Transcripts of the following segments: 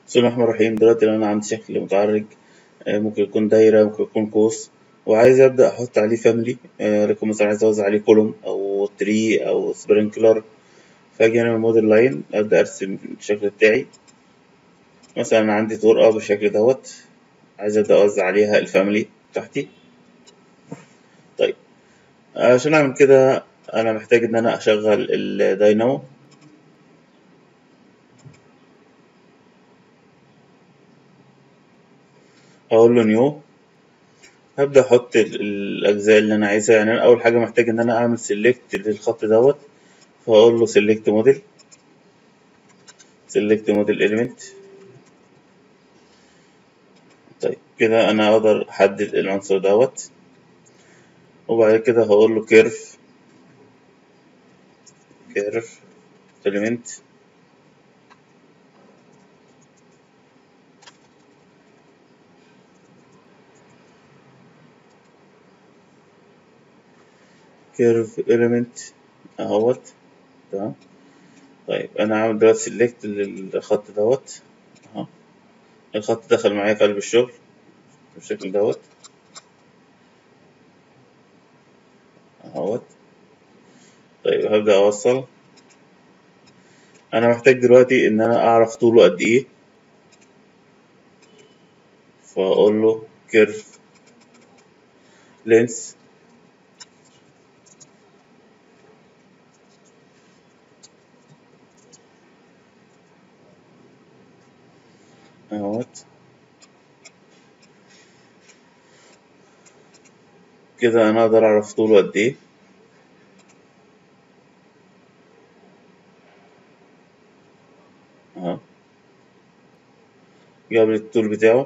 بسم الله الرحمن الرحيم دلوقتي لو أنا عندي شكل متعرج آه، ممكن يكون دايرة ممكن يكون قوس وعايز أبدأ أحط عليه فاميلي لكن مثلا عايز أوزع عليه كولوم أو تري أو سبرينكلر فأجي هنا من موديل لاين أبدأ أرسم الشكل بتاعي مثلا أنا عندي طرقة بالشكل دوت عايز أبدأ أوزع عليها الفاميلي بتاعتي طيب عشان أعمل كده أنا محتاج إن أنا أشغل الداينامو أقول له نيو هبدأ أحط ال- الأجزاء اللي أنا عايزها يعني أنا أول حاجة محتاج إن أنا أعمل سيلكت للخط دوت فأقول له سيلكت موديل سيلكت موديل إيليمنت طيب كده أنا أقدر أحدد العنصر دوت وبعد كده هقول له كيرف كيرف إيليمنت كيرف إيليمنت أهوت تمام طيب أنا عامل دلوقتي سيلكت للخط دوت أهو الخط دخل معايا في قلب الشغل بالشكل دوت اهوت طيب هبدأ أوصل أنا محتاج دلوقتي إن أنا أعرف طوله قد إيه فأقول له كيرف لينس اهوت كده أنا أقدر أعرف طوله قد إيه أهو جاب لي الطول بتاعه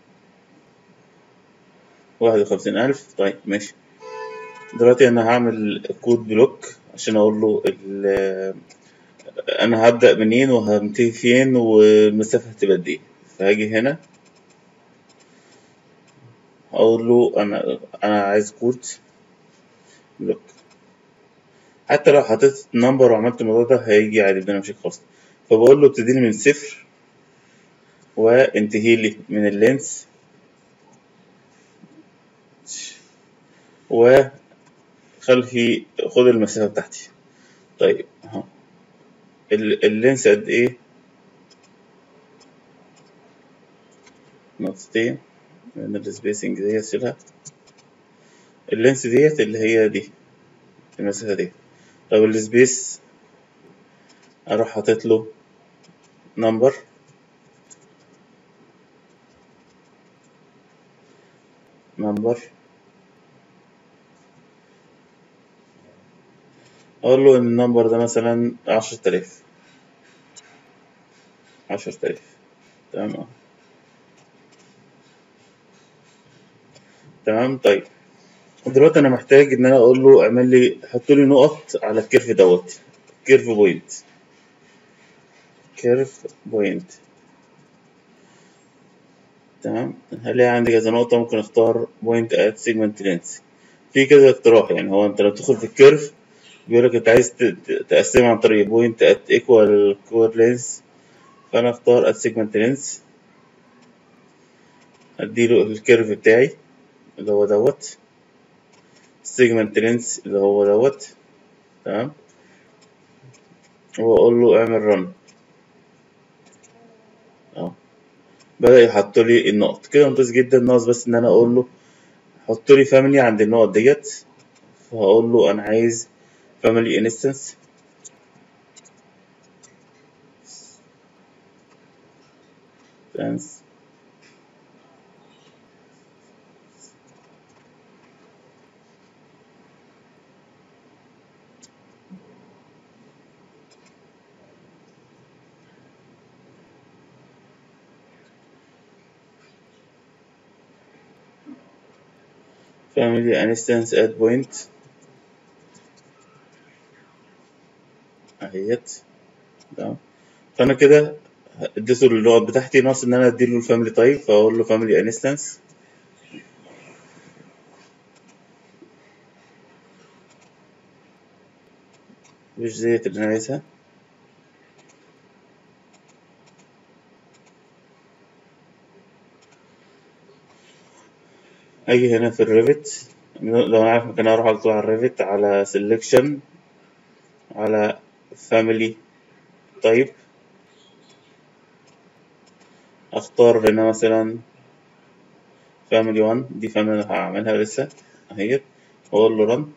واحد وخمسين ألف طيب ماشي دلوقتي أنا هعمل كود بلوك عشان أقول له ال- أنا هبدأ منين وهنتهي فين والمسافة هتبقى قد إيه فهاجي هنا أقول له أنا أنا عايز كود بلوك حتى لو حطيت نمبر وعملت الموضوع ده هيجي عادي بدون مشاكل خالص فبقول له ابتدي لي من صفر وانتهي لي من اللينس وخلفي خد المسافة بتاعتي طيب اهو ال- اللينس قد ايه نقطتين من السبيسنج دي شيلها اللينس ديت اللي هي دي المسافة دي طب السبيس اروح حاطط له نمبر نمبر اقول له ان النمبر ده مثلا عشرة آلاف عشرة آلاف تمام أهو. تمام طيب دلوقتي انا محتاج ان انا اقول له اعمل لي حط لي نقط على الكيرف دوت كيرف بوينت كيرف بوينت تمام هلاقي عندي كذا نقطة ممكن اختار بوينت ات سيجمنت لينس في كذا اقتراح يعني هو انت لو تدخل في الكيرف بيقول لك انت عايز ت- ت- تقسمها عن طريق بوينت ات ايكوال كور لينس فانا اختار ات سيجمنت لينس اديله الكيرف بتاعي اللي هو دوت سيجمنت لينس اللي هو دوت تمام واقول له اعمل رن اهو بدأ يحط لي النقط كده ممتاز جدا ناقص بس ان انا اقول له حط لي فاميلي عند النقط ديت فهقول له انا عايز فاميلي انستنس انستنس family instance at point اهيت تمام فانا كده اديته اللغة بتاعتي ناقص ان انا اديله الفاميلي تايب فاقول له family instance مش ديت اللي انا عايزها اجي هنا في الريفت لو انا عارف مكان اروح على طول على الريفت على سيلكشن على فاميلي طيب اختار هنا مثلا فاميلي 1 دي فاميلي انا هعملها لسه اهيت واقول له رن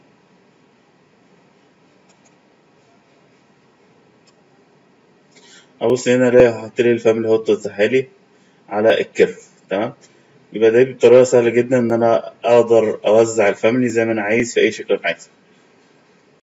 ابص هنا الاقي حاطط لي الفاميلي هو توزعها لي على الكيرف تمام يبقى ده بطريقه سهله جدا ان انا اقدر اوزع الفاميلي زي ما انا عايز في اي شكل انا عايزه